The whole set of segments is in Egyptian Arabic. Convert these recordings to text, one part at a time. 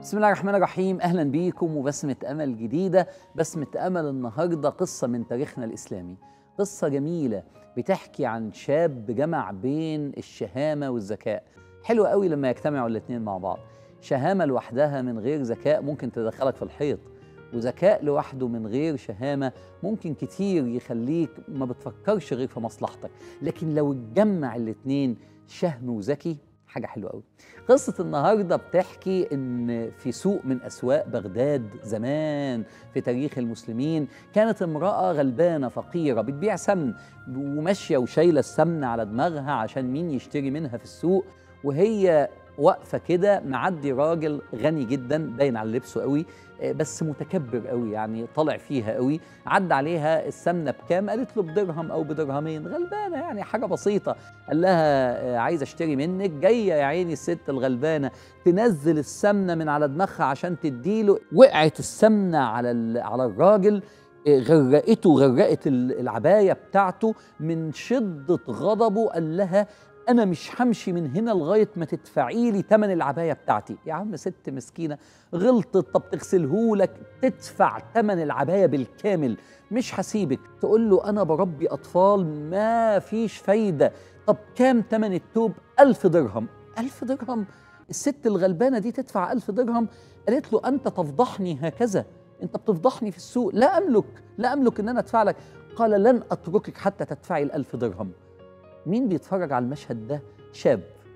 بسم الله الرحمن الرحيم اهلا بيكم وبسمة امل جديده بسمة امل النهارده قصه من تاريخنا الاسلامي قصه جميله بتحكي عن شاب جمع بين الشهامه والذكاء حلو قوي لما يجتمعوا الاثنين مع بعض شهامه لوحدها من غير ذكاء ممكن تدخلك في الحيط وذكاء لوحده من غير شهامه ممكن كتير يخليك ما بتفكرش غير في مصلحتك لكن لو اتجمع الاثنين شهم وذكي حاجه حلوه قوي قصه النهارده بتحكي ان في سوق من اسواق بغداد زمان في تاريخ المسلمين كانت امراه غلبانه فقيره بتبيع سمن وماشيه وشايله السمن على دماغها عشان مين يشتري منها في السوق وهي واقفه كده معدي راجل غني جدا باين على لبسه قوي بس متكبر قوي يعني طالع فيها قوي عدى عليها السمنه بكام قالت له بدرهم او بدرهمين غلبانه يعني حاجه بسيطه قال لها عايز اشتري منك جايه يا عيني الست الغلبانه تنزل السمنه من على دماغها عشان تديله وقعت السمنه على على الراجل غرقته غرقت العبايه بتاعته من شده غضبه قال لها انا مش همشي من هنا لغايه ما تدفعي لي ثمن العبايه بتاعتي يا عم ست مسكينه غلطت طب تغسلهولك تدفع ثمن العبايه بالكامل مش هسيبك تقول له انا بربي اطفال ما فيش فايده طب كام ثمن التوب ألف درهم ألف درهم الست الغلبانه دي تدفع ألف درهم قالت له انت تفضحني هكذا انت بتفضحني في السوق لا املك لا املك ان انا ادفع لك قال لن اتركك حتى تدفعي الألف درهم مين بيتفرج على المشهد ده شاب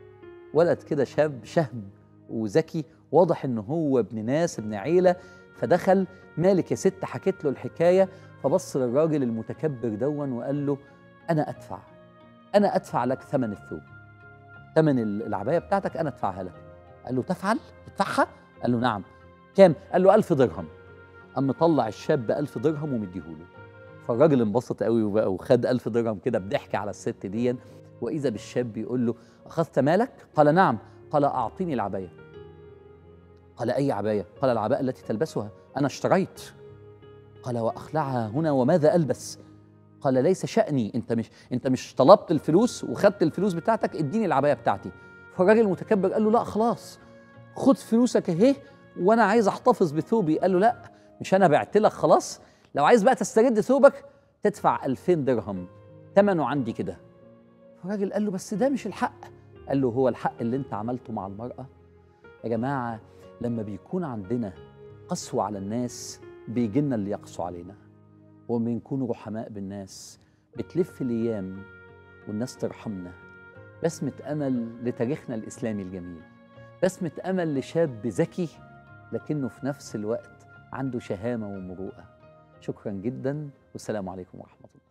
ولد كده شاب شهم وذكي واضح ان هو ابن ناس ابن عيله فدخل مالك يا ست حكيت له الحكايه فبص للراجل المتكبر دون وقال له انا ادفع انا ادفع لك ثمن الثوب ثمن العبايه بتاعتك انا ادفعها لك قال له تفعل تدفعها قال له نعم كام قال له ألف درهم قام مطلع الشاب ألف درهم ومديهوله فالراجل انبسط قوي وبقى وخد ألف درهم كده بضحك على الست دي وإذا بالشاب بيقول له أخذت مالك؟ قال نعم قال أعطيني العباية قال أي عباية؟ قال العباءة التي تلبسها أنا اشتريت قال وأخلعها هنا وماذا ألبس؟ قال ليس شأني أنت مش أنت مش طلبت الفلوس وخدت الفلوس بتاعتك اديني العباية بتاعتي فالراجل المتكبر قال له لا خلاص خد فلوسك اهي وأنا عايز أحتفظ بثوبي قال له لا مش أنا بعت لك خلاص لو عايز بقى تسترد ثوبك تدفع 2000 درهم ثمنه عندي كده فالراجل قال له بس ده مش الحق قال له هو الحق اللي انت عملته مع المرأة يا جماعة لما بيكون عندنا قسوة على الناس بيجينا اللي يقسوا علينا وما بنكون رحماء بالناس بتلف الأيام والناس ترحمنا بسمة أمل لتاريخنا الإسلامي الجميل بسمة أمل لشاب ذكي لكنه في نفس الوقت عنده شهامة ومروءة شكرا جدا والسلام عليكم ورحمة الله